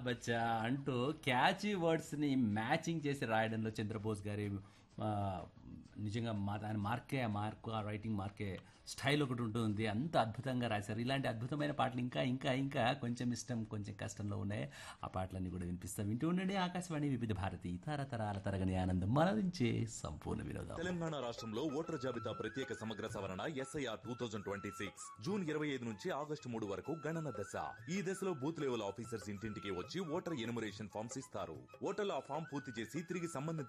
బచ్చా అంటూ catchy words ని matching చేసి రాయడంలో చంద్రబోస్ గారి ఆ, నిజంగా మా ఆయన మార్కే ఆ మార్క్ ఆ రైటింగ్ మార్కే స్టైల్ ఒకటి ఉంటుంది అంత అద్భుతంగా రాశారు ఇలాంటి అద్భుతమైన పాటలు ఇంకా ఇంకా ఇంకా కొంచెం ఇష్టం కొంచెం కష్టంలో ఉన్నాయి ఆ పాటలన్నీ కూడా వినిపిస్తాం వింటూ ఉండండి ఆకాశవాణి వివిధ భారతి తరతరాల తరగని ఆనందం మనరించే సంపూర్ణ వినోదం తెలంగాణ రాష్ట్రంలో ఓటర్ జాబితా ప్రత్యేక సమగ్ర సవరణ SIR two thousand twenty six June ఇరవై ఐదు నుంచి ఆగస్టు మూడు వరకు గణన దశ ఈ దశలో బూత్ లెవెల్ ఆఫీసర్స్ ఇంటింటికి వచ్చి ఓటర్ ఎనుమరేషన్ ఫామ్స్ ఇస్తారు ఓటర్లు ఆ ఫామ్ పూర్తి చేసి తిరిగి సంబంధిత